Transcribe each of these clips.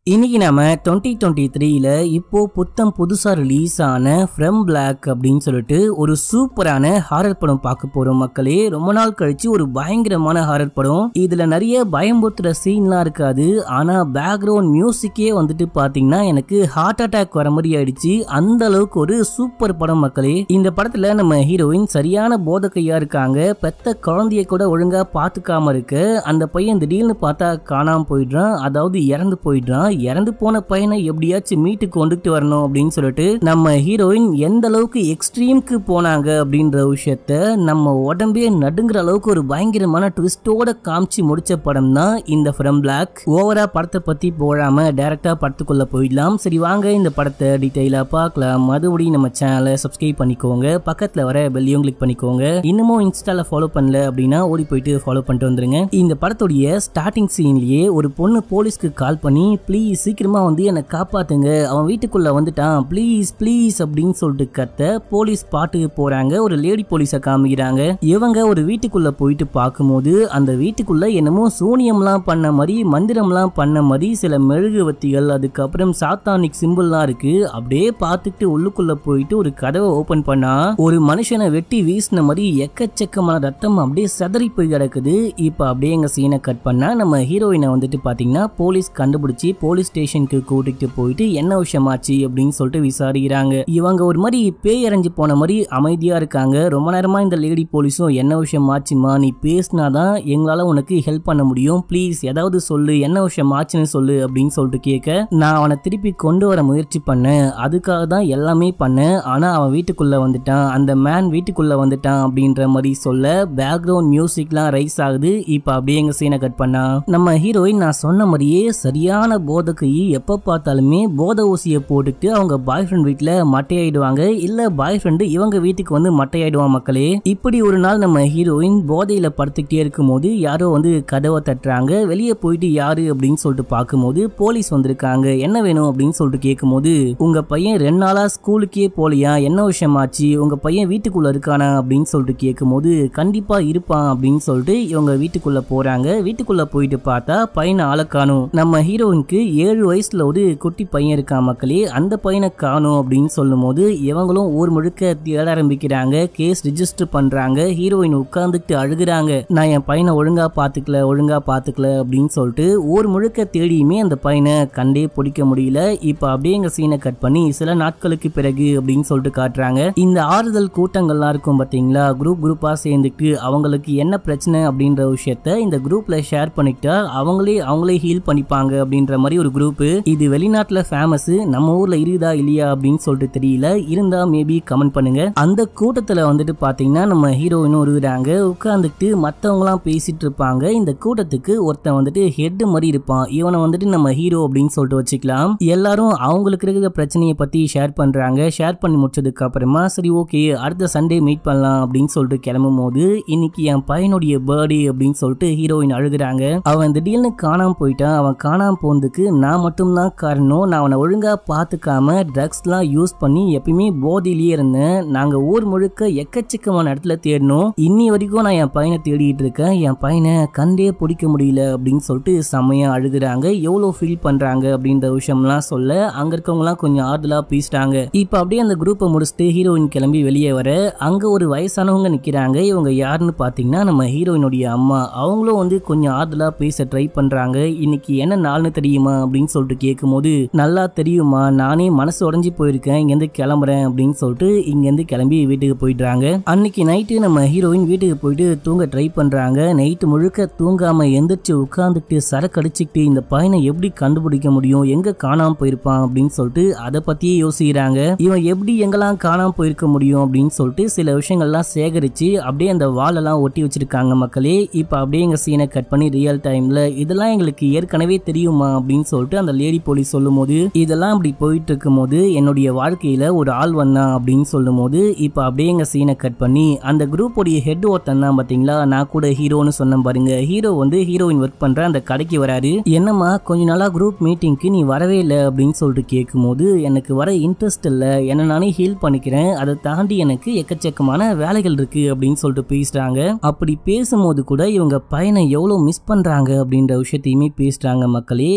இன்னைக்கு நாம twenty twenty த்ரீல இப்போ புத்தம் புதுசா ரிலீஸ் ஆன ஃப்ரம் பிளாக் அப்படின்னு சொல்லிட்டு ஒரு சூப்பரான ஹாரர் படம் பார்க்க போறோம் மக்களே ரொம்ப நாள் கழிச்சு ஒரு பயங்கரமான ஹாரர் படம் இதுல நிறைய பயம்புறுத்துற சீன்லாம் இருக்காது ஆனா பேக்ரவுண்ட் மியூசிக்கே வந்துட்டு பாத்தீங்கன்னா எனக்கு ஹார்ட் அட்டாக் வர மாதிரி ஆயிடுச்சு அந்த அளவுக்கு ஒரு சூப்பர் படம் மக்களே இந்த படத்துல நம்ம ஹீரோயின் சரியான போதக்கையா இருக்காங்க பெத்த குழந்தைய கூட ஒழுங்கா பாத்துக்காம இருக்க அந்த பையன் திடீர்னு பார்த்தா காணாம போயிடுறான் அதாவது இறந்து போயிடுறான் இறந்து போன பையனை எப்படியாச்சும் மீட்டுக்கு கொண்டுட்டு வரணும் அப்படின்னு சொல்லிட்டு நம்ம ஹீரோயின் எந்த அளவுக்கு எக்ஸ்ட்ரீம்க்கு போனாங்க அப்படின்ற விஷயத்த நம்ம உடம்பே நடுங்குற அளவுக்கு ஒரு பயங்கரமான ட்விஸ்டோட காமிச்சு முடிச்ச படம் தான் இந்த ஃப்ரம் பிளாக் ஓவரா படத்தை பத்தி போடாம டைரக்டா படத்துக்குள்ள போயிடலாம் சரி வாங்க இந்த படத்தை டீட்டெயிலா பார்க்கலாம் மறுபடியும் நம்ம சேனலை சப்ஸ்கிரைப் பண்ணிக்கோங்க பக்கத்துல வர பெல்லையும் கிளிக் பண்ணிக்கோங்க இன்னமும் இன்ஸ்டால ஃபாலோ பண்ணல அப்படின்னா ஓடி போயிட்டு ஃபாலோ பண்ணிட்டு வந்துருங்க இந்த படத்துடைய ஸ்டார்டிங் சீன்லயே ஒரு பொண்ணு போலீஸ்க்கு கால் பண்ணி ப்ளீஸ் சீக்கிரமா வந்து என்னை காப்பாத்துங்க அவன் வீட்டுக்குள்ள வந்துட்டான் ப்ளீஸ் ப்ளீஸ் அப்படின்னு சொல்லிட்டு கத்த போலீஸ் பாட்டுக்கு போறாங்க ஒரு லேடி போலீஸை காமிக்கிறாங்க இவங்க ஒரு வீட்டுக்குள்ள போயிட்டு பார்க்கும்போது அந்த வீட்டுக்குள்ள என்னமோ சூனியம்லாம் பண்ண மாதிரி மந்திரம்லாம் பண்ண மாதிரி சில மெழுகுவத்திகள் அதுக்கப்புறம் சாத்தானிக் சிம்பிள்லாம் இருக்கு அப்படியே பார்த்துட்டு உள்ளுக்குள்ள போயிட்டு ஒரு கதவை ஓபன் பண்ணா ஒரு மனுஷனை வெட்டி வீசின மாதிரி எக்கச்சக்கமான ரத்தம் அப்படியே சதறி போய் கிடக்குது இப்போ அப்படியே எங்க சீனை கட் பண்ணா நம்ம ஹீரோயினை வந்துட்டு பாத்தீங்கன்னா போலீஸ் கண்டுபிடிச்சி போலீஸ் ஸ்டேஷனுக்கு கூட்டிட்டு போயிட்டு என்ன விஷயமாச்சு அப்படின்னு சொல்லிட்டு விசாரிக்கிறாங்க இவங்க ஒரு மாதிரி பேய் அரைஞ்சு போன மாதிரி அமைதியா இருக்காங்க ரொம்ப நேரமா இந்த லேடி போலீஸும் என்ன விஷயம் ஆச்சுமா நீ பேசினாதான் எங்களால உனக்கு ஹெல்ப் பண்ண முடியும் ப்ளீஸ் ஏதாவது சொல்லு என்ன விஷயம் ஆச்சுன்னு சொல்லு அப்படின்னு சொல்லிட்டு கேட்க நான் அவனை திருப்பி கொண்டு வர முயற்சி பண்ணேன் அதுக்காக தான் எல்லாமே பண்ணேன் ஆனா அவன் வீட்டுக்குள்ள வந்துட்டான் அந்த மேன் வீட்டுக்குள்ள வந்துட்டான் அப்படின்ற மாதிரி சொல்ல பேக்ரவுண்ட் மியூசிக்லாம் ரைஸ் ஆகுது இப்போ அப்படியே எங்க சீனை கட் பண்ணா நம்ம ஹீரோயின் நான் சொன்ன மாதிரியே சரியான போதைக்கு எப்ப பார்த்தாலுமே போதை ஊசியை போட்டுட்டு அவங்க பாய் ஃப்ரெண்ட் வீட்டுல மட்டையாயிடுவாங்க இல்ல பாய் ஃப்ரெண்டு இவங்க வீட்டுக்கு வந்து மட்டையாயிடுவான் மக்களே இப்படி ஒரு நாள் நம்ம ஹீரோயின் போதையில படுத்துக்கிட்டே இருக்கும்போது யாரோ வந்து கதவை தட்டுறாங்க வெளியே போயிட்டு யாரு அப்படின்னு சொல்லிட்டு பார்க்கும்போது போலீஸ் வந்திருக்காங்க என்ன வேணும் அப்படின்னு சொல்லிட்டு கேட்கும்போது உங்க பையன் ரெண்டு நாளா ஸ்கூலுக்கே போலியா என்ன விஷயமாச்சு உங்க பையன் வீட்டுக்குள்ள இருக்கானா அப்படின்னு சொல்லிட்டு கேட்கும்போது கண்டிப்பா இருப்பான் அப்படின்னு சொல்லிட்டு இவங்க வீட்டுக்குள்ள போறாங்க வீட்டுக்குள்ள போயிட்டு பார்த்தா பையனை ஆளை காணும் நம்ம ஹீரோயினுக்கு ஏழு வயசுல ஒரு குட்டி பையன் இருக்கான் மக்களே அந்த பையனை காணும் அப்படின்னு சொல்லும் போது இவங்களும் ஊர் முழுக்க தேட ஆரம்பிக்கிறாங்க கேஸ் ரிஜிஸ்டர் பண்றாங்க ஹீரோயின் உட்கார்ந்துட்டு அழுகுறாங்க நான் என் பையனை ஒழுங்கா பாத்துக்கல ஒழுங்கா பாத்துக்கல அப்படின்னு சொல்லிட்டு ஊர் முழுக்க தேடியுமே அந்த பையனை கண்டே பிடிக்க முடியல இப்ப அப்படியே எங்க சீனை கட் பண்ணி சில நாட்களுக்கு பிறகு அப்படின்னு சொல்லிட்டு காட்டுறாங்க இந்த ஆறுதல் கூட்டங்கள்லாம் இருக்கும் பாத்தீங்களா குரூப் குரூப்பா சேர்ந்துட்டு அவங்களுக்கு என்ன பிரச்சனை அப்படின்ற விஷயத்த இந்த குரூப்ல ஷேர் பண்ணிக்கிட்டா அவங்களே அவங்களே ஹீல் பண்ணிப்பாங்க அப்படின்ற மாதிரி ஒரு குரூப் இது வெளிநாட்டுல ஃபேமஸ் நம்ம ஊர்ல இருக்குதா இல்லையா அப்படின்னு சொல்லிட்டு தெரியல இருந்தா மேபி கமெண்ட் பண்ணுங்க அந்த கூட்டத்துல வந்துட்டு பாத்தீங்கன்னா நம்ம ஹீரோயினும் இருக்கிறாங்க உட்கார்ந்துட்டு மத்தவங்கலாம் பேசிட்டு இருப்பாங்க இந்த கூட்டத்துக்கு ஒருத்தன் வந்துட்டு ஹெட் மாதிரி இருப்பான் இவனை வந்துட்டு நம்ம ஹீரோ அப்படின்னு சொல்லிட்டு வச்சுக்கலாம் எல்லாரும் அவங்களுக்கு இருக்கிற பிரச்சனையை பத்தி ஷேர் பண்றாங்க ஷேர் பண்ணி முடிச்சதுக்கு அப்புறமா சரி ஓகே அடுத்த சண்டே மீட் பண்ணலாம் அப்படின்னு சொல்லிட்டு கிளம்பும் போது இன்னைக்கு என் பையனுடைய பர்த்டே அப்படின்னு சொல்லிட்டு ஹீரோயின் அழுகுறாங்க அவன் திடீர்னு காணாம போயிட்டான் அவன் காணாம போனதுக்கு நான் மட்டும்தான் காரணம் நான் அவனை ஒழுங்கா பாத்துக்காம ட்ரக்ஸ்லாம் யூஸ் பண்ணி எப்பயுமே போதையிலேயே இருந்தேன் நாங்க ஊர் முழுக்க எக்கச்சக்கமான இடத்துல தேடணும் இன்னி வரைக்கும் நான் என் பையனை தேடிட்டு இருக்கேன் என் பையனை கண்டே பிடிக்க முடியல அப்படின்னு சொல்லிட்டு செம்மையா அழுகுறாங்க எவ்வளவு ஃபீல் பண்றாங்க அப்படின்ற விஷயம்லாம் சொல்ல அங்க இருக்கவங்கலாம் கொஞ்சம் ஆறுதலா பேசிட்டாங்க இப்ப அப்படியே அந்த குரூப்பை முடிச்சுட்டு ஹீரோயின் கிளம்பி வெளியே வர அங்க ஒரு வயசானவங்க நிக்கிறாங்க இவங்க யாருன்னு பாத்தீங்கன்னா நம்ம ஹீரோயினுடைய அம்மா அவங்களும் வந்து கொஞ்சம் ஆறுதலா பேச ட்ரை பண்றாங்க இன்னைக்கு என்ன நாள்னு தெரியுமா அப்படின்னு சொல்லிட்டு கேட்கும்போது நல்லா தெரியுமா நானே மனசு உடஞ்சி போயிருக்கேன் இங்கேருந்து கிளம்புறேன் அப்படின்னு சொல்லிட்டு இங்கேருந்து கிளம்பி வீட்டுக்கு போயிடுறாங்க அன்னைக்கு நைட்டு நம்ம ஹீரோயின் வீட்டுக்கு போயிட்டு தூங்க ட்ரை பண்றாங்க நைட்டு முழுக்க தூங்காம எந்திரிச்சு உட்காந்துட்டு சரக்கு அடிச்சுக்கிட்டு இந்த பையனை எப்படி கண்டுபிடிக்க முடியும் எங்க காணாம போயிருப்பான் அப்படின்னு சொல்லிட்டு அதை பத்தியே யோசிக்கிறாங்க இவன் எப்படி எங்கெல்லாம் காணாம போயிருக்க முடியும் அப்படின்னு சொல்லிட்டு சில விஷயங்கள்லாம் சேகரிச்சு அப்படியே அந்த வாலெல்லாம் ஒட்டி வச்சிருக்காங்க மக்களே இப்போ அப்படியே எங்க சீனை கட் பண்ணி ரியல் டைம்ல இதெல்லாம் எங்களுக்கு ஏற்கனவே தெரியுமா அப்படின்னு சொல்லிட்டு அந்த லேடி போலீஸ் சொல்லும் போது இதெல்லாம் இப்படி போயிட்டு இருக்கும் போது என்னுடைய வாழ்க்கையில ஒரு ஆள் வந்தான் அப்படின்னு சொல்லும் போது இப்போ அப்படியே எங்க சீனை கட் பண்ணி அந்த குரூப்போடைய ஹெட் ஒருத்தன் தான் பாத்தீங்களா நான் கூட ஹீரோன்னு சொன்னேன் பாருங்க ஹீரோ வந்து ஹீரோயின் ஒர்க் பண்ற அந்த கடைக்கு வராரு என்னம்மா கொஞ்ச நாளா குரூப் மீட்டிங்க்கு நீ வரவே இல்லை அப்படின்னு சொல்லிட்டு கேட்கும்போது எனக்கு வர இன்ட்ரெஸ்ட் இல்லை என்ன நானே ஹீல் பண்ணிக்கிறேன் அதை தாண்டி எனக்கு எக்கச்சக்கமான வேலைகள் இருக்கு அப்படின்னு சொல்லிட்டு பேசுறாங்க அப்படி பேசும்போது கூட இவங்க பையனை எவ்வளவு மிஸ் பண்றாங்க அப்படின்ற விஷயத்தையுமே பேசுறாங்க மக்களே இப்போ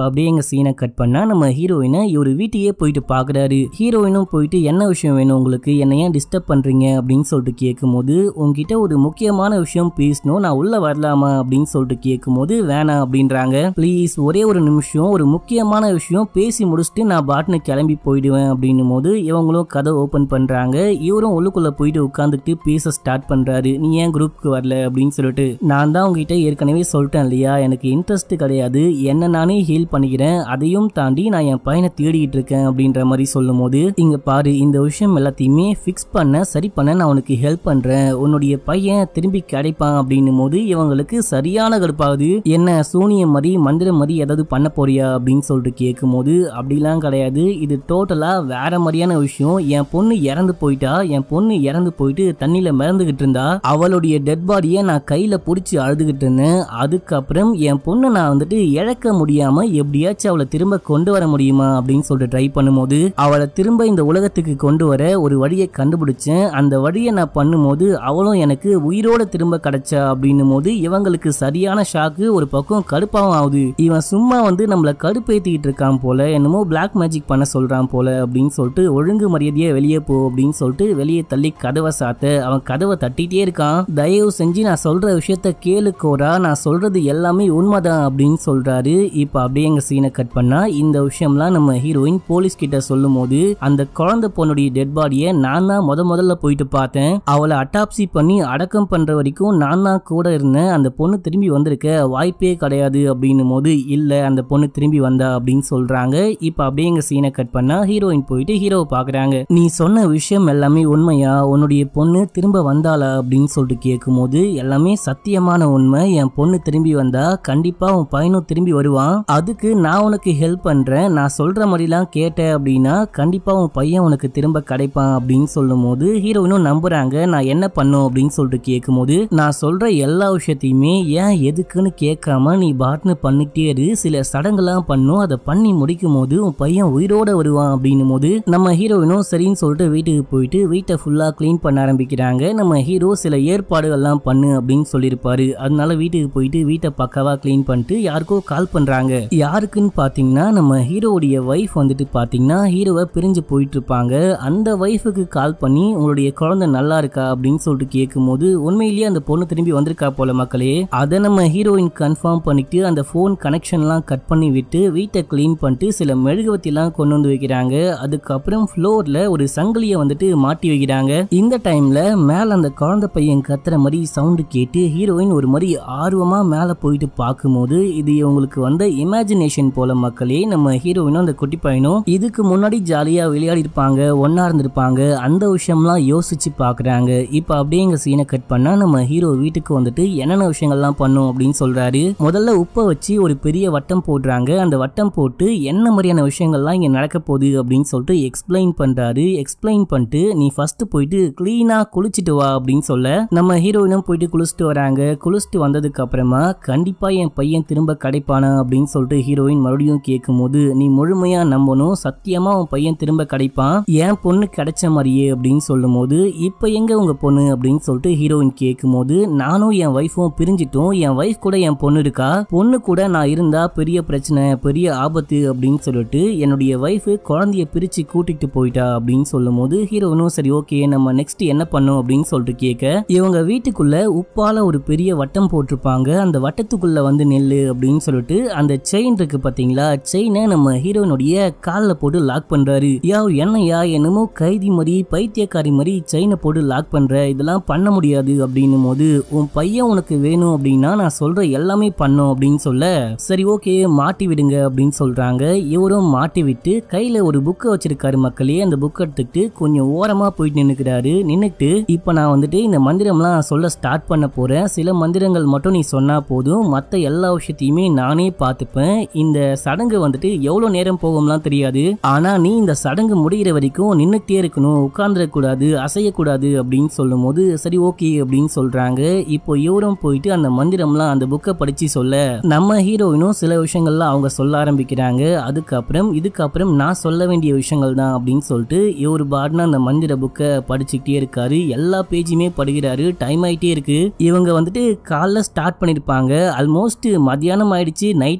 அப்படியே எங்க சீனை கட் பண்ணா நம்ம ஹீரோயினை இவர் வீட்டையே போயிட்டு பாக்குறாரு ஹீரோயினும் போயிட்டு என்ன விஷயம் வேணும் உங்களுக்கு என்ன ஏன் டிஸ்டர்ப் பண்றீங்க அப்படின்னு சொல்லிட்டு கேட்கும்போது உங்ககிட்ட ஒரு முக்கியமான விஷயம் பேசணும் நான் உள்ள வரலாமா அப்படின்னு சொல்லிட்டு கேட்கும்போது வேணாம் அப்படின்றாங்க ப்ளீஸ் ஒரே ஒரு நிமிஷம் ஒரு முக்கியமான விஷயம் பேசி முடிச்சுட்டு நான் பாட்டுன்னு கிளம்பி போயிடுவேன் அப்படின்னும் போது இவங்களும் கதை ஓபன் பண்றாங்க இவரும் உள்ளுக்குள்ள போயிட்டு உட்காந்துட்டு பேச ஸ்டார்ட் பண்றாரு நீ ஏன் குரூப்க்கு வரல அப்படின்னு சொல்லிட்டு நான் தான் உங்ககிட்ட ஏற்கனவே சொல்லிட்டேன் இல்லையா எனக்கு இன்ட்ரெஸ்ட் கிடையாது என்ன நானே ஹீல் பண்ணிக்கிறேன் அதையும் தாண்டி நான் என் பையனை தேடிட்டு இருக்கேன் அப்படின்ற மாதிரி சொல்லும் போது இங்க பாரு இந்த விஷயம் எல்லாத்தையுமே ஃபிக்ஸ் பண்ண சரி பண்ண நான் உனக்கு ஹெல்ப் பண்றேன் உன்னுடைய பையன் திரும்பி கிடைப்பான் அப்படின்னும் போது இவங்களுக்கு சரியான கடுப்பாகுது என்ன சூனியம் மாதிரி மந்திரம் மாதிரி ஏதாவது பண்ண போறியா அப்படின்னு சொல்லிட்டு கேட்கும்போது அப்படிலாம் கிடையாது இது டோட்டலா வேற மாதிரியான விஷயம் என் பொண்ணு இறந்து போயிட்டா என் பொண்ணு இறந்து போயிட்டு தண்ணியில மிதந்துகிட்டு இருந்தா அவளுடைய டெட் பாடியை நான் கையில புடிச்சு அழுதுகிட்டு இருந்தேன் அதுக்கப்புறம் என் பொண்ணை நான் வந்துட்டு இழக்க முடியாம எப்படியாச்சும் அவளை திரும்ப கொண்டு வர முடியுமா அப்படின்னு சொல்லிட்டு ட்ரை பண்ணும்போது அவளை திரும்ப இந்த உலகத்துக்கு கொண்டு வர ஒரு வழியை கண்டுபிடிச்சேன் அந்த வழியை நான் பண்ணும்போது அவளும் எனக்கு உயிரோட திரும்ப கிடைச்சா அப்படின்னும் போது இவங்களுக்கு சரியான ஷாக்கு ஒரு பக்கம் கடுப்பாவும் ஆகுது இவன் சும்மா வந்து நம்மள கடுப்பேத்திக்கிட்டு இருக்கான் போல என்னமோ பிளாக் மேஜிக் பண்ண சொல்றான் போல அப்படின்னு சொல்லிட்டு ஒழுங்கு மரியாதையா வெளியே போ அப்படின்னு சொல்லிட்டு வெளியே தள்ளி கதவை சாத்த அவன் கதவை தட்டிட்டே இருக்கான் தயவு செஞ்சு நான் சொல்ற விஷயத்த கேளு கோரா நான் சொல்றது எல்லாமே உண்மைதான் அப்படின்னு சொல்றாரு இப்ப அப்படியே எங்க சீனை கட் பண்ணா இந்த விஷயம்லாம் நம்ம ஹீரோயின் போலீஸ் கிட்ட சொல்லும் போது அந்த குழந்தை பொண்ணுடைய டெட் பாடியை நான் தான் முத முதல்ல போயிட்டு பார்த்தேன் அவளை அட்டாப்சி பண்ணி அடக்கம் பண்ற வரைக்கும் நான் தான் கூட இருந்தேன் அந்த பொண்ணு திரும்பி வந்திருக்க வாய்ப்பே கிடையாது அப்படின்னும் போது இல்ல அந்த பொண்ணு திரும்பி வந்தா அப்படின்னு சொல்றாங்க இப்ப அப்படியே எங்க சீனை கட் பண்ணா ஹீரோயின் போயிட்டு ஹீரோவை பாக்குறாங்க நீ சொன்ன விஷயம் எல்லாமே உண்மையா உன்னுடைய பொண்ணு திரும்ப வந்தாளா அப்படின்னு சொல்லிட்டு கேட்கும்போது எல்லாமே சத்தியமான உண்மை என் பொண்ணு திரும்பி வந்தா கண்டிப்பா உன் பையனும் திரும்பி வருவான் அதுக்கு நான் உனக்கு ஹெல்ப் பண்றேன் நான் சொல்ற மாதிரிலாம் கேட்ட அப்படின்னா கண்டிப்பா உன் பையன் உனக்கு திரும்ப கிடைப்பான் அப்படின்னு சொல்லும் போது ஹீரோயினும் நம்புறாங்க நான் என்ன பண்ணும் அப்படின்னு சொல்லிட்டு கேட்கும்போது நான் சொல்ற எல்லா விஷயத்தையுமே ஏன் எதுக்குன்னு கேட்காம நீ பாட்னு பண்ணிட்டே இரு சில சடங்கெல்லாம் பண்ணும் அதை பண்ணி முடிக்கும் போது உன் பையன் உயிரோட வருவான் அப்படின்னும் போது நம்ம ஹீரோயினும் சரின்னு சொல்லிட்டு வீட்டுக்கு போயிட்டு வீட்டை ஃபுல்லா க்ளீன் பண்ண ஆரம்பிக்கிறாங்க நம்ம ஹீரோ சில ஏற்பாடுகள்லாம் பண்ணு அப்படின்னு சொல்லியிருப்பாரு அதனால வீட்டுக்கு போயிட்டு வீட்டை பக்காவா க்ளீன் பண்ணிட்டு யாருக்கோ கால் பண்றாங்க யாருக்குன்னு பாத்தீங்கன்னா நம்ம ஹீரோவுடைய ஒய்ஃப் வந்துட்டு பாத்தீங்கன்னா ஹீரோவை பிரிஞ்சு போயிட்டு இருப்பாங்க அந்த ஒய்ஃபுக்கு கால் பண்ணி உங்களுடைய குழந்தை நல்லா இருக்கா அப்படின்னு சொல்லிட்டு கேட்கும்போது உண்மையிலேயே அந்த பொண்ணு திரும்பி வந்திருக்கா போல மக்களே அதை நம்ம ஹீரோயின் கன்ஃபார்ம் பண்ணிட்டு அந்த ஃபோன் கனெக்ஷன்லாம் கட் பண்ணி விட்டு வீட்டை க்ளீன் பண்ணிட்டு சில மெழுகுவத்திலாம் கொண்டு வந்து வைக்கிறாங்க அதுக்கப்புறம் ஃப்ளோர்ல ஒரு சங்கிலியை வந்துட்டு மாட்டி வைக்கிறாங்க இந்த டைம்ல மேல அந்த குழந்தை பையன் கத்துற மாதிரி சவுண்டு கேட்டு ஹீரோயின் ஒரு மாதிரி ஆர்வமா மேல போயிட்டு பார்க்கும்போது இது இவங்களுக்கு வந்த இமேஜினேஷன் போல மக்களே நம்ம ஹீரோயினும் அந்த குட்டி பையனும் இதுக்கு முன்னாடி ஜாலியா விளையாடி இருப்பாங்க ஒன்னா இருந்திருப்பாங்க அந்த விஷயம்லாம் யோசிச்சு பாக்குறாங்க இப்ப அப்படியே எங்க சீனை கட் பண்ணா நம்ம ஹீரோ வீட்டுக்கு வந்துட்டு என்னென்ன விஷயங்கள்லாம் பண்ணும் அப்படின்னு சொல்றாரு முதல்ல உப்பை வச்சு ஒரு பெரிய வட்டம் போடுறாங்க அந்த வட்டம் போட்டு என்ன மாதிரியான விஷயங்கள்லாம் இங்க நடக்க போகுது அப்படின்னு சொல்லிட்டு எக்ஸ்பிளைன் பண்றாரு எக்ஸ்பிளைன் பண்ணிட்டு நீ ஃபர்ஸ்ட் போயிட்டு கிளீனா குளிச்சிட்டு வா அப்படின்னு சொல்ல நம்ம ஹீரோயினும் போயிட்டு குளிச்சுட்டு வராங்க குளிச்சுட்டு வந்ததுக்கு அப்புறமா கண்டிப்பா என் பையன் திரும்ப கிடைப்பானா அப்படின்னு சொல்லிட்டு ஹீரோயின் மறுபடியும் கேட்கும்போது நீ முழுமையா நம்பணும் சத்தியமா உன் பையன் திரும்ப கிடைப்பான் என் பொண்ணு கிடைச்ச மாதிரியே அப்படின்னு சொல்லும் போது இப்ப எங்க உங்க பொண்ணு அப்படின்னு சொல்லிட்டு ஹீரோயின் கேட்கும்போது நானும் என் ஒய்ஃபும் பிரிஞ்சிட்டோம் என் ஒய்ஃப் கூட என் பொண்ணு இருக்கா பொண்ணு கூட நான் இருந்தா பெரிய பிரச்சனை பெரிய ஆபத்து அப்படின்னு சொல்லிட்டு என்னுடைய ஒய்ஃப் குழந்தைய பிரிச்சு கூட்டிட்டு போயிட்டா அப்படின்னு சொல்லும் போது ஹீரோயினும் சரி ஓகே நம்ம நெக்ஸ்ட் என்ன பண்ணும் அப்படின்னு சொல்லிட்டு கேட்க இவங்க வீட்டுக்குள்ள உப்பால ஒரு பெரிய வட்டம் போட்டிருப்பாங்க அந்த வட்டத்துக்குள்ள வந்து நெல்லு அப்படின்னு சொல்லிட்டு அந்த செயின் இருக்கு பாத்தீங்களா செயினை நம்ம ஹீரோயினுடைய காலில் போட்டு லாக் பண்றாரு யா என்னையா என்னமோ கைதி மாதிரி பைத்தியக்காரி மாதிரி செயினை போட்டு லாக் பண்ற இதெல்லாம் பண்ண முடியாது அப்படின்னும் போது உன் பையன் உனக்கு வேணும் அப்படின்னா நான் சொல்ற எல்லாமே பண்ணும் அப்படின்னு சொல்ல சரி ஓகே மாட்டி விடுங்க அப்படின்னு சொல்றாங்க இவரும் மாட்டி விட்டு கையில ஒரு புக்கை வச்சிருக்காரு மக்களே அந்த புக் எடுத்துக்கிட்டு கொஞ்சம் ஓரமா போயிட்டு நின்னுக்கிறாரு நின்னுக்கிட்டு இப்ப நான் வந்துட்டு இந்த மந்திரம்லாம் சொல்ல ஸ்டார்ட் பண்ண போறேன் சில மந்திரங்கள் மட்டும் நீ சொன்னா போதும் மத்த எல்லா விஷயத்தையுமே நானே பார்த்துப்பேன் இந்த சடங்கு வந்துட்டு எவ்வளவு நேரம் போகும்லாம் தெரியாது ஆனா நீ இந்த சடங்கு முடிகிற வரைக்கும் நின்னுட்டே இருக்கணும் உட்கார்ந்துடக்கூடாது அசையக்கூடாது அப்படின்னு சொல்லும் போது சரி ஓகே அப்படின்னு சொல்றாங்க இப்போ இவரும் போயிட்டு அந்த மந்திரம்லாம் அந்த புக்கை படிச்சு சொல்ல நம்ம ஹீரோயினும் சில விஷயங்கள்லாம் அவங்க சொல்ல ஆரம்பிக்கிறாங்க அதுக்கப்புறம் இதுக்கப்புறம் நான் சொல்ல வேண்டிய விஷயங்கள் தான் அப்படின்னு சொல்லிட்டு இவர் பாட்னா அந்த மந்திர புக்கை படிச்சுக்கிட்டே இருக்காரு எல்லா பேஜுமே படிக்கிறாரு டைம் ஆயிட்டே இருக்கு இவங்க வந்துட்டு காலைல ஸ்டார்ட் பண்ணிருப்பாங்க ஆல்மோஸ்ட் மத்தியானம் ஆயிடுச்சு நைட்டே ஆக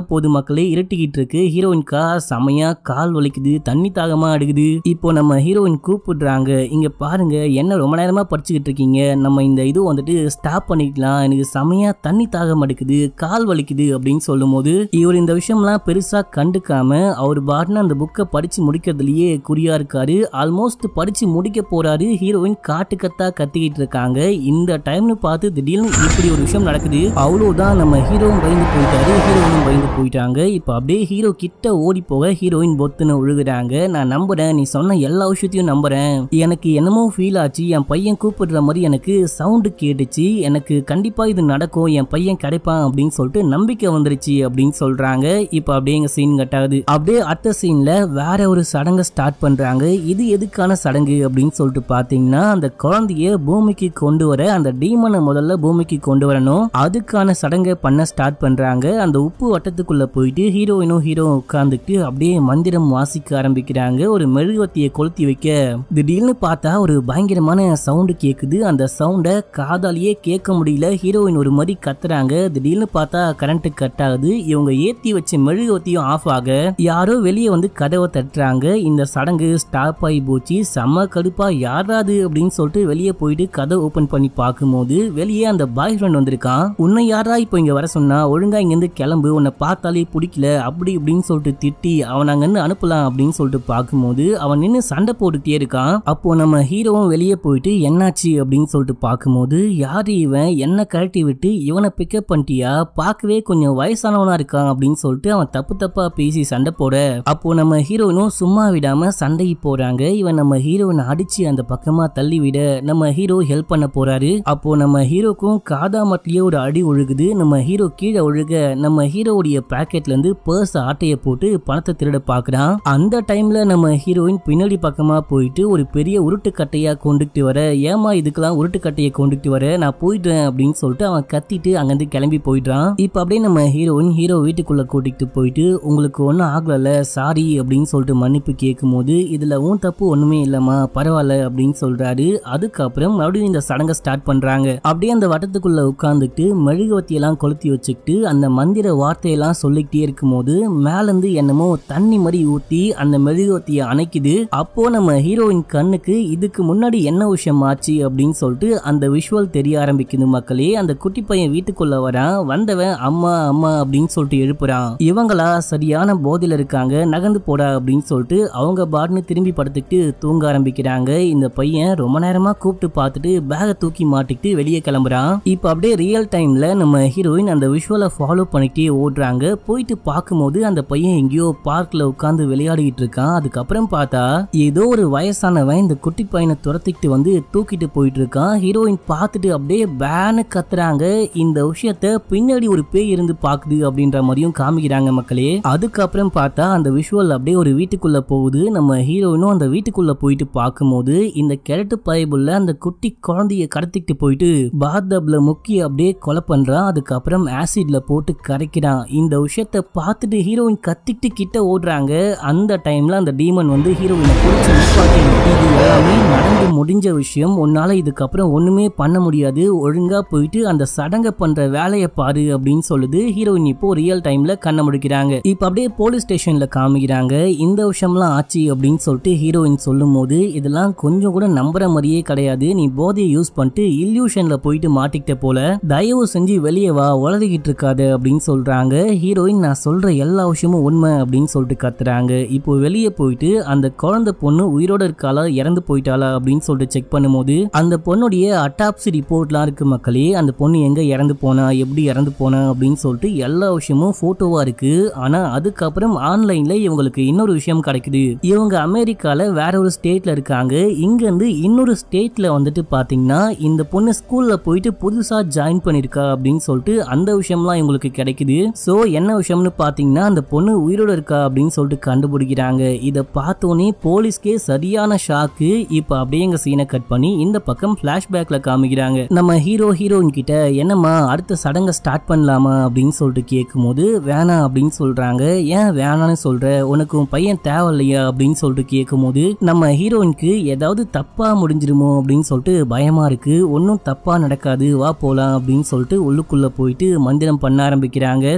போது மக்களே இருட்டிக்கிட்டு இருக்கு ஹீரோயின்கா செமையா கால் வலிக்குது தண்ணி தாகமா அடுக்குது இப்போ நம்ம ஹீரோயின் கூப்பிடுறாங்க இங்க பாருங்க என்ன ரொம்ப நேரமா படிச்சுக்கிட்டு இருக்கீங்க நம்ம இந்த இது வந்துட்டு ஸ்டாப் பண்ணிக்கலாம் எனக்கு செமையா தண்ணி தாகம் அடுக்குது கால் வலிக்குது அப்படின்னு சொல்லும் போது இவர் இந்த விஷயம்லாம் பெருசா கண்டுக்காம அவர் பாட்டுன்னு அந்த புக்கை படிச்சு முடிக்கிறதுலயே குறியா இருக்காரு ஆல்மோஸ்ட் படிச்சு முடிக்க போறாரு ஹீரோயின் காட்டுக்கத்தா கத்திக்கிட்டு இருக்காங்க இந்த டைம்னு பார்த்து திடீர்னு இப்படி ஒரு விஷயம் நடக்குது அவ்வளவுதான் நம்ம ஹீரோவும் பயந்து போயிட்டாரு ஹீரோயினும் பயந்து போயிட்டாங்க இப்போ அப்படியே ஹீரோ கிட்ட ஓடி போக ஹீரோயின் பொத்துன்னு விழுகுறாங்க நான் நம்புறேன் நீ சொன்ன எல்லா விஷயத்தையும் நம்புறேன் எனக்கு என்னமோ ஃபீல் ஆச்சு என் பையன் கூப்பிடுற மாதிரி எனக்கு சவுண்டு கேட்டுச்சு எனக்கு கண்டிப்பா இது நடக்கும் என் பையன் கிடைப்பான் அப்படின்னு சொல்லிட்டு நம்பிக்கை வந்துருச்சு அப்படின்னு சொல்றாங்க இப்போ அப்படியே எங்க சீன் கட்டாகுது அப்படியே அடுத்த சீன்ல வேற ஒரு சடங்கை ஸ்டார்ட் பண்றாங்க இது எதுக்கான சடங்கு அப்படின்னு சொல்லிட்டு பாத்தீங்கன்னா அந்த குழந்தைய பூமிக்கு கொண்டு வர அந்த டீமனை முதல்ல பூமிக்கு கொண்டு வரணும் அதுக்கான சடங்கை பண்ண ஸ்டார்ட் பண்றாங்க அந்த உப்பு வட்டத்துக்குள்ள போயிட்டு ஹீரோயினும் ஹீரோ உட்கார்ந்துட்டு அப்படியே மந்திரம் வாசிக்க ஆரம்பிக்கிறாங்க ஒரு மெழுகுவத்தியை கொளுத்தி வைக்க திடீர்னு பார்த்தா ஒரு பயங்கரமான சவுண்டு கேக்குது அந்த சவுண்டை காதாலேயே கேட்க முடியல ஹீரோயின் ஒரு மாதிரி கத்துறாங்க திடீர்னு பார்த்தா கரண்ட் கட் ஆகுது இவங்க ஏத்தி வச்ச மெழுகுவத்தியும் ஆஃப் ஆக யாரோ வெளியே வந்து கதவை தட்டுறாங்க இந்த சடங்கு ஸ்டாப் ஆகி போச்சு செம்ம கடுப்பா யாராது அப்படின்னு சொல்லிட்டு வெளியே போயிட்டு கதை ஓபன் பண்ணி பார்க்கும்போது வெளியே அந்த பாய் ஃப்ரெண்ட் வந்திருக்கான் உன்னை யாரா இப்போ இங்க வர சொன்னா ஒழுங்கா இங்க இருந்து கிளம்பு உன்னை பார்த்தாலே பிடிக்கல அப்படி இப்படின்னு சொல்லிட்டு திட்டி அவன் அங்க இருந்து அனுப்பலாம் அப்படின்னு சொல்லிட்டு பார்க்கும்போது அவன் நின்று சண்டை போட்டுட்டே இருக்கான் அப்போ நம்ம ஹீரோவும் வெளியே போயிட்டு என்னாச்சு அப்படின்னு சொல்லிட்டு பார்க்கும்போது யாரு இவன் என்ன கழட்டி விட்டு இவனை பிக்கப் பண்ணிட்டியா பார்க்கவே கொஞ்சம் வயசானவனா இருக்கான் அப்படின்னு சொல்லிட்டு அவன் தப்பு தப்பா பேசி சண்டை போட அப்போ நம்ம ஹீரோயினும் சும்மா விடாம சண்டைக்கு போறாங்க இவன் நம்ம ஹீரோயினை அடிச்சு அந்த பக்கமா தள்ளி விட நம்ம ஹீரோ ஹெல்ப் பண்ண போறாரு அப்போ நம்ம ஹீரோக்கும் காதாமட்டிலேயே ஒரு அடி ஒழுகுது நம்ம ஹீரோ கீழே ஒழுக நம்ம ஹீரோவுடைய பாக்கெட்ல இருந்து பர்ஸ் ஆட்டைய போட்டு பணத்தை திருட பாக்குறான் அந்த டைம்ல நம்ம ஹீரோயின் பின்னாடி பக்கமா போயிட்டு ஒரு பெரிய உருட்டு கட்டையா கொண்டுட்டு வர ஏமா இதுக்கெல்லாம் உருட்டு கட்டையை கொண்டுட்டு வர நான் போயிடுறேன் அப்படின்னு சொல்லிட்டு அவன் கத்திட்டு அங்கிருந்து கிளம்பி போயிடுறான் இப்ப அப்படியே நம்ம ஹீரோயின் ஹீரோ வீட்டுக்குள்ள கூட்டிட்டு போயிட்டு உங்களுக்கு ஒன்றும் ஆகல சாரி அப்படின்னு சொல்லிட்டு மன்னிப்பு கேட்கும் போது இதுல உன் தப்பு ஒண்ணுமே இல்லம்மா பரவாயில்ல அப்படின்னு சொல்றாரு அதுக்கப்புறம் மறுபடியும் இந்த சடங்கை ஸ்டார்ட் பண்றாங்க அப்படியே அந்த வட்டத்துக்குள்ள உட்கார்ந்துட்டு மெழுகுவத்தி எல்லாம் கொளுத்தி வச்சுக்கிட்டு அந்த மந்திர வார்த்தையெல்லாம் சொல்லிக்கிட்டே இருக்கும்போது மேலேருந்து என்னமோ தண்ணி மாதிரி ஊத்தி அந்த மெழுகுவத்தியை அணைக்குது அப்போ நம்ம ஹீரோயின் கண்ணுக்கு இதுக்கு முன்னாடி என்ன விஷயம் ஆச்சு அப்படின்னு சொல்லிட்டு அந்த விஷுவல் தெரிய ஆரம்பிக்குது மக்களே அந்த குட்டி பையன் வீட்டுக்குள்ள வரான் வந்தவன் அம்மா அம்மா அப்படின்னு சொல்லிட்டு எழுப்புறான் இவங்களா சரியான போதையில இருக்காங்க நகர்ந்து போடா அப்படின்னு சொல்லிட்டு அவங்க பாட்னு திரும்பி படுத்துக்கிட்டு தூங்க ஆரம்பிக்கிறாங்க இந்த பையன் ரொம்ப நேரமா கூப்பிட்டு பார்த்துட்டு பேகை தூக்கி மாட்டிக்கிட்டு வெளியே கிளம்புறான் இப்போ அப்படியே ரியல் டைம்ல நம்ம ஹீரோயின் அந்த விஷுவலை ஃபாலோ பண்ணிக்கிட்டே ஓடுறாங்க போயிட்டு பார்க்கும்போது அந்த பையன் எங்கேயோ பார்க்ல உட்காந்து விளையாடிக்கிட்டு இருக்கான் அதுக்கப்புறம் பார்த்தா ஏதோ ஒரு வயசானவன் இந்த குட்டி பையனை துரத்திக்கிட்டு வந்து தூக்கிட்டு போயிட்டு இருக்கான் ஹீரோயின் பார்த்துட்டு அப்படியே பேனு கத்துறாங்க இந்த விஷயத்த பின்னாடி ஒரு பேய் இருந்து பாக்குது அப்படின்ற மாதிரியும் காமிக்கிறாங்க மக்களே அதுக்கப்புறம் பார்த்தா அந்த விஷுவல் அப்படியே ஒரு வீட்டுக்குள்ள போகுது நம்ம ஹீரோயினும் அந்த வீட்டுக்குள்ள போயிட்டு பார்க்கும்போது இந்த கிழட்டு பைபிள்ல அந்த குட்டி குழந்தைய கடத்திட்டு போயிட்டு பாத்தப்ல முக்கி அப்படியே கொலை பண்றான் அதுக்கப்புறம் ஆசிட்ல போட்டு கரைக்கிறான் இந்த விஷயத்த பார்த்துட்டு ஹீரோயின் கத்திட்டு கிட்ட ஓடுறாங்க அந்த டைம்ல அந்த டீமன் வந்து ஹீரோயினை பிடிச்சி நிப்பாட்டி இது எல்லாமே நடந்து முடிஞ்ச விஷயம் உன்னால இதுக்கப்புறம் ஒண்ணுமே பண்ண முடியாது ஒழுங்கா போயிட்டு அந்த சடங்கை பண்ற வேலையை பாரு அப்படின்னு சொல்லுது ஹீரோயின் இப்போ ரியல் டைம்ல கண்ணை முடிக்கிறாங்க இப்ப அப்படியே போலீஸ் ஸ்டேஷன்ல காமிக்கிறாங்க இந்த விஷயம்லாம் ஆச்சு அப்படின்னு சொல்லிட்டு ஹீரோயின் சொல்லும் போது இதெல்லாம் கொஞ்சம் கூட நம்புற மாதிரியே கிடையாது நீ போதையை யூஸ் பண்ணிட்டு இல்யூஷன்ல போயிட்டு மாட்டிக்கிட்ட போல தயவு செஞ்சு வெளியே வா உளறிக்கிட்டு இருக்காத அப்படின்னு சொல்றாங்க ஹீரோயின் நான் சொல்ற எல்லா விஷயமும் உண்மை அப்படின்னு சொல்லிட்டு கத்துறாங்க இப்போ வெளியே போயிட்டு அந்த குழந்தை பொண்ணு உயிரோட இருக்காளா இறந்து போயிட்டாளா அப்படின்னு சொல்லிட்டு செக் பண்ணும்போது அந்த பொண்ணுடைய அட்டாப்சி ரிப்போர்ட்லாம் இருக்கு மக்களே அந்த பொண்ணு எங்க இறந்து போனா எப்படி இறந்து போனா அப்படின்னு சொல்லிட்டு எல்லா விஷயமும் போட்டோவா இருக்கு ஆனா அதுக்கப்புறம் ஆன்லைன்ல இவங்களுக்கு இன்னொரு விஷயம் கிடைக்குது இவங்க அமெரிக்கால வேற ஒரு ஸ்டேட்ல இருக்காங்க இங்க இருந்து இன்னொரு ஸ்டேட்ல வந்துட்டு பாத்தீங்கன்னா இந்த பொண்ணு ஸ்கூல்ல போயிட்டு புதுசா ஜாயின் பண்ணிருக்கா அப்படின்னு சொல்லிட்டு அந்த விஷயம்லாம் இவங்களுக்கு கிடைக்குது சோ என்ன விஷயம்னு பாத்தீங்கன்னா அந்த பொண்ணு உயிரோட இருக்கா அப்படின்னு சொல்லிட்டு கண்டுபிடிக்கிறாங்க இத பார்த்தோன்னே போலீஸ்க்கே சரியான ஷாக்கு இப்ப அப்படியே எங்க சீனை கட் பண்ணி இந்த பக்கம் பிளாஷ்பேக்ல காமிக்கிறாங்க நம்ம ஹீரோ ஹீரோயின் கிட்ட என்னம்மா அடுத்த சடங்கை ஸ்டார்ட் பண்ணலாமா அப்படின்னு சொல்லிட்டு கேட்கும்போது வேணாம் அப்படின்னு சொல்றாங்க ஏன் வேணாம்னு சொல்ற உனக்கு உன் பையன் தேவையில்லையா அப்படின்னு சொல்லிட்டு கேட்கும்போது நம்ம ஹீரோயினுக்கு ஏதாவது தப்பா முடிஞ்சிருமோ அப்படின்னு சொல்லிட்டு பயமா இருக்கு ஒன்றும் தப்பா நடக்காது வா போலாம் அப்படின்னு சொல்லிட்டு உள்ளுக்குள்ள போயிட்டு மந்திரம் பண்ண ஆரம்பிக்கிறாங்க இந்த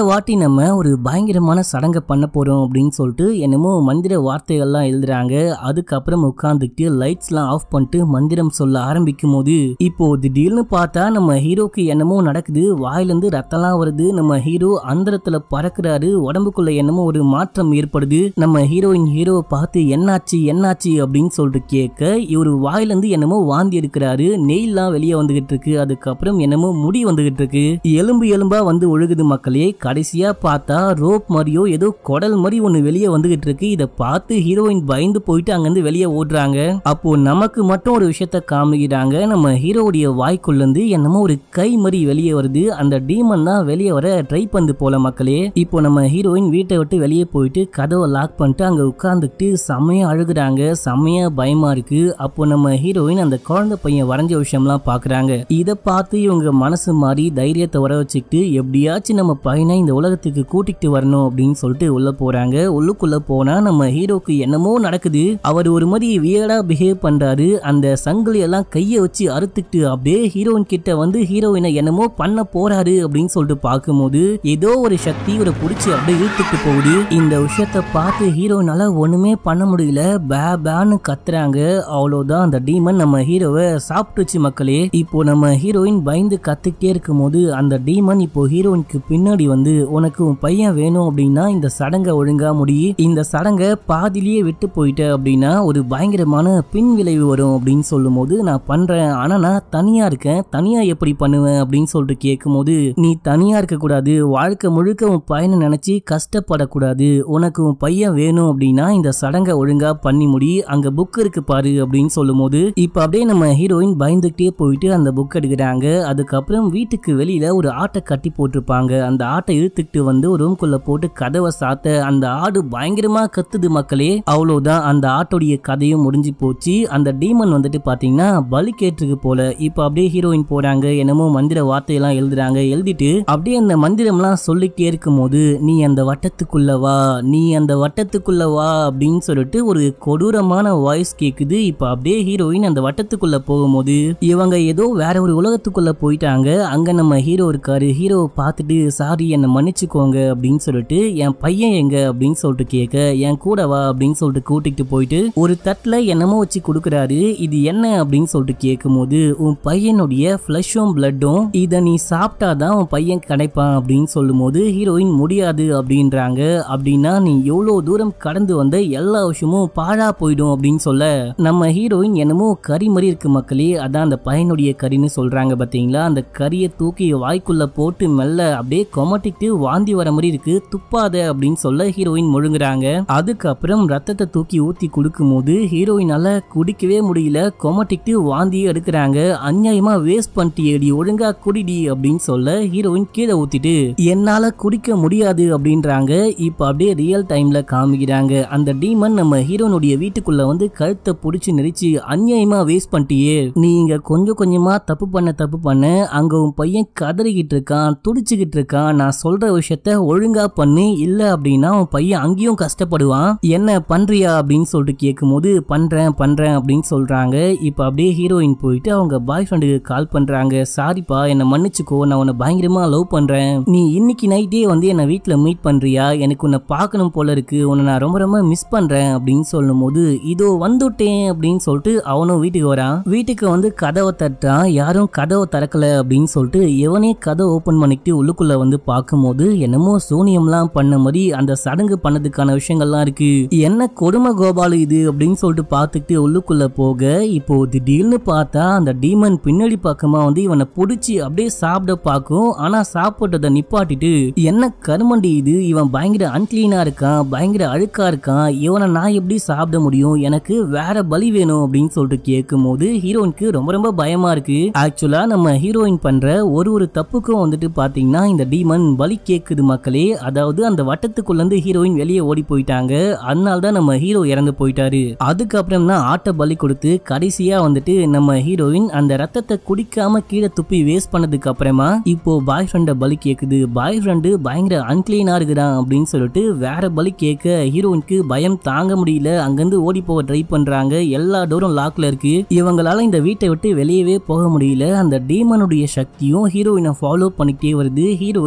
வாட்டி நம்ம ஒரு பயங்கரமான சடங்கை பண்ண போறோம் அப்படின்னு சொல்லிட்டு என்னமோ மந்திர வார்த்தைகள்லாம் எழுதுறாங்க அதுக்கப்புறம் உட்காந்துக்கிட்டு லைட்ஸ்லாம் ஆஃப் பண்ணிட்டு மந்திரம் சொல்ல ஆரம்பிக்கும் போது இப்போ திடீர்னு பார்த்தா நம்ம ஹீரோக்கு என்னமோ நடக்குது வாயிலிருந்து ரத்தம்லாம் வருது நம்ம ஹீரோ அந்தரத்துல பறக்குறாரு உடம்புக்குள்ள என்னமோ ஒரு மாற்றம் ஏற்படுது நம்ம ஹீரோயின் ஹீரோவை பார்த்து என்னாச்சு என்னாச்சு அப்படின்னு சொல்லிட்டு கேட்க இவரு வாயிலிருந்து என்னமோ வாந்தி எடுக்கிறாரு நெய்லாம் வெளியே வந்துகிட்டு இருக்கு அதுக்கப்புறம் என்னமோ முடி வந்துகிட்டு இருக்கு எலும்பு எலும்பா வந்து ஒழுகுது மக்களே கடைசியா பார்த்தா ரோப் மாதிரியோ ஏதோ குடல் மாதிரி ஒண்ணு வெளியே வந்துகிட்டு இருக்கு இதை பார்த்து ஹீரோயின் பயந்து போயிட்டு அங்கிருந்து வெளியே ஓடுறாங்க அப்போ நமக்கு மட்டும் ஒரு விஷயத்த காமிக்கிறாங்க நம்ம ஹீரோவுடைய வாய்க்குள்ள இருந்து என்னமோ ஒரு கை மாதிரி வெளியே வருது அந்த டீமன் தான் வெளியே வர ட்ரை பண்ணது போல மக்களே இப்போ நம்ம ஹீரோயின் வீட்டை விட்டு வெளியே போயிட்டு கதவை லாக் பண்ணிட்டு அங்க உட்கார்ந்துக்கிட்டு செம்மையா அழுகுறாங்க செம்மையா பயமா இருக்கு அப்போ நம்ம ஹீரோயின் அந்த குழந்தை பையன் வரைஞ்ச விஷயம்லாம் பாக்குறாங்க இதை பார்த்து இவங்க மனசு மாறி தைரியத்தை வர வச்சுக்கிட்டு எப்படியாச்சும் நம்ம பையனை இந்த உலகத்துக்கு கூட்டிகிட்டு வரணும் அப்படின்னு சொல்லிட்டு உள்ள போறாங்க உள்ளுக்குள்ள போனா நம்ம ஹீரோக்கு என்னமோ நடக்குது அவர் ஒரு மாதிரி வியர்டா பிஹேவ் பண்றாரு அந்த சங்கிலி எல்லாம் கையை வச்சு அறுத்துக்கிட்டு அப்படியே ஹீரோயின் கிட்ட வந்து ஹீரோயினை என்னமோ பண்ண போறாரு அப்படின்னு சொல்லிட்டு பார்க்கும்போது ஏதோ ஒரு சக்தி ஒரு புடிச்சு அப்படியே இழுத்துட்டு போகுது இந்த விஷயத்த பார்த்து ஹீரோனால ஒண்ணுமே பண்ண முடியல பே பேன்னு கத்துறாங்க அவ்வளவுதான் அந்த டீமன் நம்ம ஹீரோவை சாப்பிட்டுச்சு மக்களே இப்போ நம்ம ஹீரோயின் பயந்து கத்துக்கிட்டே இருக்கும்போது அந்த டீமன் இப்போ ஹீரோயினுக்கு பின்னாடி வந்து உனக்கு உன் பையன் வேணும் அப்படின்னா இந்த சடங்கை ஒழுங்கா முடி இந்த சடங்கை பாதிலேயே விட்டு போயிட்ட அப்படின்னா ஒரு பயங்கரமான பின் விளைவு வரும் அப்படின்னு சொல்லும்போது நான் பண்றேன் ஆனா நான் தனியா இருக்கேன் தனியா எப்படி பண்ணுவேன் அப்படின்னு சொல்லிட்டு கேட்கும்போது நீ தனியா இருக்க கூடாது வாழ்க்கை முழுக்க உன் பையனை நினைச்சு கஷ்டப்படக்கூடாது உனக்கு உன் பையன் வேணும் அப்படின்னா இந்த சடங்கை ஒழுங்கா பண்ணி முடி அங்க புக் இருக்கு பாரு அப்படின்னு சொல்லும்போது இப்ப அப்படியே நம்ம ஹீரோயின் பயந்துகிட்டே போயிட்டு அந்த புக் எடுக்கிறாங்க அதுக்கப்புறம் வீட்டுக்கு வெளியில ஒரு ஆட்டை கட்டி போட்டிருப்பாங்க அந்த ஆட்டை இழுத்துக்கிட்டு வந்து ஒரு ரூம்குள்ள போட்டு கதவை சாத்த அந்த ஆடு பயங்கரமா கத்துது மக்களே அவ்வளவுதான் அந்த ஆட்டோடைய கதையும் முடிஞ்சு போச்சு அந்த டீமன் வந்துட்டு பாத்தீங்கன்னா பலி கேட்டிருக்கு போல இப்ப அப்படியே ஹீரோயின் போறாங்க என்னமோ மந்திர வார்த்தையெல்லாம் எழுதுறாங்க எழுதிட்டு அப்படியே அந்த மந்திரம்லாம் சொல்லிட்டே இருக்கும்போது நீ அந்த வட்டத்துக்குள்ள வா நீ அந்த வட்டத்துக்குள்ள வா அப்படின்னு சொல்லிட்டு ஒரு கொடூரமான வாய்ஸ் கேக்குது இப்ப அப்படியே ஹீரோயின் அந்த வட்டத்துக்குள்ள போகும்போது இவங்க ஏதோ வேற ஒரு உலகத்துக்குள்ள போயிட்டாங்க அங்க நம்ம ஹீரோ இருக்காரு ஹீரோவை பார்த்துட்டு சாரி என்னை மன்னிச்சுக்கோங்க அப்படின்னு சொல்லிட்டு என் பையன் எங்க அப்படின்னு சொல்லிட்டு கேட்க என் கூட வா அப்படின்னு சொல்லிட்டு கூட்டிட்டு போயிட்டு ஒரு தட்டுல என்னமோ வச்சு கொடுக்குறாரு இது என்ன அப்படின்னு சொல்லிட்டு கேட்கும்போது உன் பையனுடைய ஃப்ளஷும் பிளட்டும் இதை நீ சாப்பிட்டாதான் உன் பையன் கிடைப்பான் அப்படின்னு சொல்லும்போது ஹீரோயின் முடியாது அப்படின்றாங்க அப்படின்னா நீ எவ்வளோ தூரம் கடந்து வந்த எல்லா விஷயமும் பாழா போயிடும் அப்படின்னு சொல்ல நம்ம ஹீரோயின் என்னமோ கறி மாதிரி இருக்கு மக்களே அதான் அந்த பையனுடைய கறின்னு சொல்றாங்க பாத்தீங்களா அந்த கறியை தூக்கி வாய்க்குள்ள போட்டு மெல்ல அப்படியே கொமட்டிட்டு வாந்தி வர மாதிரி இருக்கு துப்பாத அப்படின்னு சொல்ல ஹீரோயின் முழுங்குறாங்க அதுக்கப்புறம் ரத்தத்தை தூக்கி ஊத்தி கொடுக்கும்போது ஹீரோயினால குடிக்கவே முடியல கொமட்டிட்டு வாந்தியே எடுக்கிறாங்க அநியாயமா வேஸ்ட் பண்ணிட்டியேடி ஒழுங்கா குடிடி அப்படின்னு சொல்ல ஹீரோயின் கீழே ஊத்திட்டு என்னால குடிக்க முடியாது அப்படின்றாங்க இப்ப அப்படியே ரியல் டைம்ல காமிக்கிறாங்க அந்த டீமன் நம்ம ஹீரோனுடைய வீட்டுக்குள்ள வந்து கழுத்தை புடிச்சு நெரிச்சு அநியாயமா வேஸ்ட் பண்ணிட்டியே நீ இங்க கொஞ்சம் கொஞ்சமா தப்பு பண்ண தப்பு பண்ண அங்க உன் பையன் கதறிக்கிட்டு இருக்கான் துடிச்சுக்கிட்டு இருக்கான் நான் சொல்ற விஷயத்த ஒழுங்கா பண்ணு இல்ல அப்படின்னா உன் பையன் அங்கேயும் கஷ்டப்படுவான் என்ன பண்றியா அப்படின்னு சொல்லிட்டு கேட்கும்போது பண்றேன் பண்றேன் அப்படின்னு சொல்றாங்க இப்ப அப்படியே ஹீரோயின் போயிட்டு அவங்க பாய் ஃப்ரெண்டுக்கு கால் பண்றாங்க சாரிப்பா என்னை மன்னிச்சுக்கோ நான் உன்னை பயங்கரமா லவ் பண்றேன் நீ இன்னைக்கு நைட்டே வந்து என்னை வீட்டில் மீட் பண்றியா எனக்கு உன்னை பார்க்கணும் போல இருக்கு உன்னை நான் ரொம்ப ரொம்ப மிஸ் பண்றேன் அப்படின்னு சொல்லும்போது இதோ வந்துட்டேன் அப்படின்னு சொல்லிட்டு அவனும் வீட்டுக்கு வரான் வீட்டுக்கு வந்து கதவை தட்டான் யாரும் கதவை திறக்கல அப்படின்னு சொல்லிட்டு எவனே கதவை ஓபன் பண்ணிக்கிட்டு உள்ளுக்குள்ள வந்து பார்க்கும்போது என்னமோ சூனியம்லாம் பண்ண மாதிரி அந்த சடங்கு பண்ணதுக்கான விஷயங்கள்லாம் இருக்கு என்ன கொடுமை கோபாலு இது அப்படின்னு சொல்லிட்டு பார்த்துக்கிட்டு உள்ளுக்குள்ள போக இப்போ திடீர்னு பார்த்தா அந்த டீமன் பின்னாடி பக்கமா வந்து இவனை புடிச்சு அப்படியே சாப்பிட பார்க்கும் ஆனா சாப்பிட்டதை நிப்பாட்டிட்டு என்ன கருமண்டி இது இவன் பயங்கர அன்கிளீனா இருக்கான் பயங்கர அழுக்கா இருக்கான் இவனை நான் எப்படி சாப்பிட முடியும் எனக்கு வேற பலி வேணும் அப்படின்னு சொல்லிட்டு கேட்கும்போது ஹீரோயினுக்கு ரொம்ப ரொம்ப பயமா இருக்கு ஆக்சுவலா நம்ம ஹீரோயின் பண்ற ஒரு ஒரு தப்புக்கும் வந்துட்டு பாத்தீங்கன்னா இந்த டீமன் பலி கேக்குது மக்களே அதாவது அந்த வட்டத்துக்குள்ள இருந்து ஹீரோயின் வெளியே ஓடி போயிட்டாங்க அதனால தான் நம்ம ஹீரோ இறந்து போயிட்டாரு அதுக்கப்புறம் தான் ஆட்டை பலி கொடுத்து கடைசியா வந்துட்டு நம்ம ஹீரோயின் அந்த ரத்தத்தை குடிக்காம கீழே துப்பி வேஸ்ட் பண்ணதுக்கு அப்புறமா இப்போ பாய் ஃப்ரெண்டை பலி கேக்குது பாய் ஃப்ரெண்டு பயங்கர அன்கிளீனா இருக்குதான் அப்படின்னு சொல்லிட்டு வேற பலி கேட்க ஹீரோயினுக்கு பயம் தாங்க முடியல அங்கிருந்து ஓடி போக ட்ரை பண்றாங்க எல்லா டோரும் லாக்ல இருக்கு இவங்களால இந்த வீட்டை விட்டு வெளியவே போக முடியல அந்த டீமனுடைய சக்தியும் ஹீரோயினை ஃபாலோ பண்ணிக்கிட்டே வருது ஹீரோயின் ஒரு ரூம்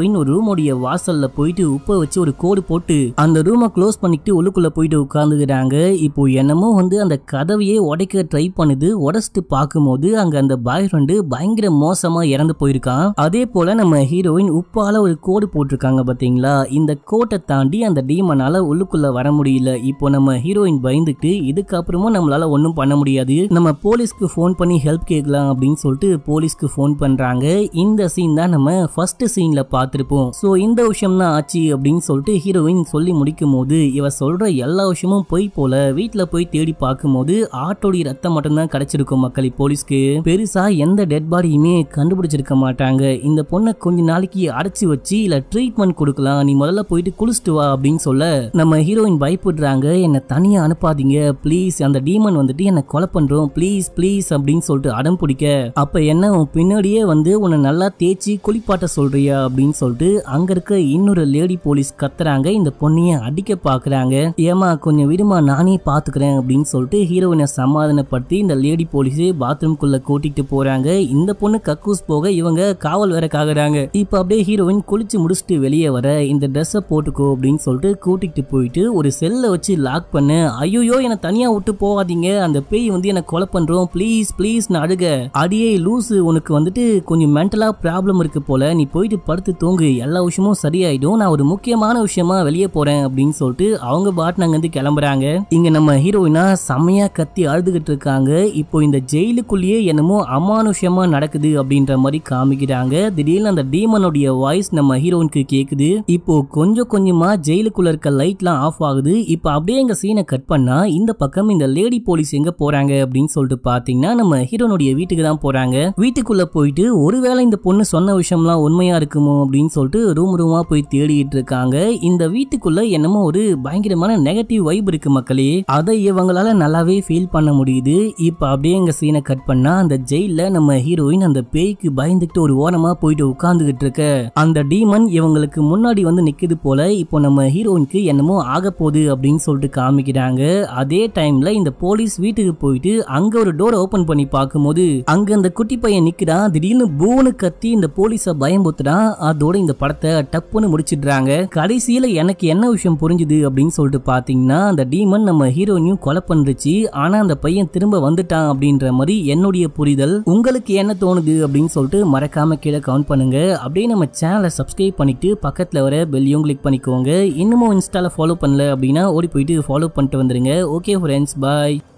ரூமுடைய வாசல்ல போயிட்டு உப்பை வச்சு ஒரு கோடு போட்டு அந்த ரூமை க்ளோஸ் பண்ணிட்டு உள்ளுக்குள்ள போயிட்டு உட்காந்துக்கிறாங்க இப்போ என்னமோ வந்து அந்த கதவையே உடைக்க ட்ரை பண்ணுது உடச்சிட்டு பார்க்கும்போது அங்க அந்த பாய் ஃப்ரெண்டு பயங்கர மோசமா இறந்து போயிருக்கான் அதே போல நம்ம ஹீரோயின் உப்பால ஒரு கோடு போட்டிருக்காங்க பாத்தீங்களா இந்த கோட்டை தாண்டி அந்த டீமனால உள்ளுக்குள்ள வர முடியல இப்போ நம்ம ஹீரோயின் பயந்துட்டு இதுக்கப்புறமும் நம்மளால ஒன்றும் பண்ண முடியாது நம்ம போலீஸ்க்கு ஃபோன் பண்ணி ஹெல்ப் கேட்கலாம் அப்படின்னு சொல்லிட்டு போலீஸ்க்கு ஃபோன் பண்றாங்க இந்த சீன் தான் நம்ம ஃபர்ஸ்ட் சீன்ல பார்த்திருப்போம் ஸோ இந்த விஷயம் தான் ஆச்சு அப்படின்னு சொல்லிட்டு ஹீரோயின் சொல்லி முடிக்கும் போது இவ சொல்ற எல்லா விஷயமும் பொய் போல வீட்டுல போய் தேடி பார்க்கும்போது ஆட்டோடைய ரத்தம் மட்டும்தான் கிடைச்சிருக்கும் மக்கள் போலீஸ்க்கு பெருசா எந்த டெட் பாடியுமே கண்டுபிடிச்சிருக்க மாட்டாங்க இந்த பொண்ணை கொஞ்ச நாளைக்கு அடைச்சு வச்சு இல்ல ட்ரீட்மெண்ட் கொடுக்கலாம் நீ முதல்ல போயிட்டு குளிச்சுட்டு வா அப்படின்னு சொல்ல நம்ம ஹீரோயின் பயப்படுறாங்க என்னை தனியா அனுப்பாதீங்க ப்ளீஸ் அந்த டீமன் வந்துட்டு என்னை கொலை பண்றோம் ப்ளீஸ் ப்ளீஸ் அப்படின்னு சொல்லிட்டு அடம் பிடிக்க அப்ப என்ன உன் பின்னாடியே வந்து உன்னை நல்லா தேய்ச்சி குளிப்பாட்ட சொல்றியா அப்படின்னு சொல்லிட்டு அங்க இருக்க இன்னொரு லேடி போலீஸ் கத்துறாங்க இந்த பொண்ணைய அடிக்க பாக்குறாங்க ஏமா கொஞ்சம் விடுமா நானே பாத்துக்கிறேன் அப்படின்னு சொல்லிட்டு ஹீரோயினை சமாதானப்படுத்தி இந்த லேடி போலீஸ் பாத்ரூம்குள்ள கூட்டிட்டு போறாங்க இந்த பொண்ணு கக்கூஸ் போக இவங்க காவல் வேற காக்குறாங்க இப்ப அப்படியே ஹீரோயின் குளிச்சு முடிச்சுட்டு வெளியே வர இந்த ட்ரெஸ்ஸை போட்டுக்கோ அப்படின்னு சொல்லிட்டு கூட்டிட்டு போயிட்டு ஒரு செல்லை வச்சு லாக் பண்ண ஐயோ என்னை தனியா விட்டு போகாதீங்க அந்த பேய் வந்து என்னை கொலை பண்றோம் ப்ளீஸ் ப்ளீஸ் நான் அழுக அடியே லூசு உனக்கு வந்துட்டு கொஞ்சம் மென்டலா ப்ராப்ளம் இருக்கு போல நீ போயிட்டு படுத்து தூங்கு எல்லா விஷயமும் சரியாயிடும் நான் ஒரு முக்கியமான விஷயமா வெளியே போறேன் அப்படின்னு சொல்லிட்டு அவங்க பாட்டு நாங்க வந்து கிளம்புறாங்க இங்க நம்ம ஹீரோயினா செம்மையா கத்தி அழுதுகிட்டு இருக்காங்க இப்போ இந்த ஜெயிலுக்குள்ளேயே என்னமோ அமானுஷமா நடக்குது அப்படின்ற மாதிரி காமிக்கிறாங்க திடீர்னு அந்த டீமனுடைய வாய்ஸ் நம்ம ஹீரோயினுக்கு கேக்குது இப்போ கொஞ்சம் கொஞ்சமா ஜெயிலுக்குள்ள இருக்க லைட்லாம் ஆஃப் ஆகுது இப்போ அப்படியே எங்க சீனை கட் பண்ணா இந்த பக்கம் இந்த லேடி போலீஸ் எங்க போறாங்க அப்படின்னு சொல்லிட்டு பாத்தீங்கன்னா நம்ம ஹீரோனுடைய வீட்டுக்கு தான் போறாங்க வீட்டுக்குள்ள போயிட்டு ஒருவேளை இந்த பொண்ணு சொன்ன விஷயம்லாம் உண்மையா இருக்குமோ அப்படின்னு சொல்லிட்டு ரூம் ரூமா போய் தேடிட்டு இருக்காங்க இந்த வீட்டுக்குள்ள என்னமோ ஒரு பயங்கரமான நெகட்டிவ் வைப் இருக்கு மக்களே அதை இவங்களால நல்லாவே ஃபீல் பண்ண முடியுது இப்ப அப்படியே எங்க சீனை கட் பண்ணா அந்த ஜெயில நம்ம ஹீரோயின் அந்த பேய்க்கு பயந்துட்டு ஒரு ஓரமா போயிட்டு உட்கார்ந்துகிட்டு இருக்க அந்த டீமன் இவங்களுக்கு முன்னாடி வந்து நிக்குது போல இப்போ நம்ம ஹீரோயினுக்கு என்னமோ ஆக போகுது அப்படின்னு சொல்லிட்டு காமிக்கிறாங்க அதே டைம்ல இந்த போலீஸ் வீட்டுக்கு போயிட்டு அங்க ஒரு டோர் ஓபன் பண்ணி பார்க்கும்போது அங்க அந்த குட்டி பையன் நிக்கிறான் திடீர்னு பூனு கத்தி இந்த போலீஸ பயம்புத்துறான் அதோட இந்த படத்தை டப்புன்னு முடிச்சிடுறாங்க கடைசியில எனக்கு என்ன விஷயம் புரிஞ்சுது அப்படின்னு சொல்லிட்டு பாத்தீங்கன்னா அந்த டீமன் நம்ம ஹீரோயினையும் கொலை பண்ணுச்சு ஆனா அந்த பையன் திரும்ப வந்துட்டான் அப்படின்ற மாதிரி என்னுடைய புரிதல் உங்களுக்கு என்ன தோணுது அப்படின்னு சொல்லிட்டு மறக்காம கீழே கவுண்ட் பண்ணுங்க அப்படியே நம்ம சேனலை சப்ஸ்கிரைப் பண்ணிட்டு பக்கத்துல வர பெல்லையும் கிளிக் பண்ணிக்கோங்க இன்னமும் இன்ஸ்டால ஃபாலோ பண்ணல அப்படின்னா ஓடி போயிட்டு ஃபாலோ பண்ணிட்டு வந்துருங்க ஓகே ஃப்ரெண்ட்ஸ் பாய்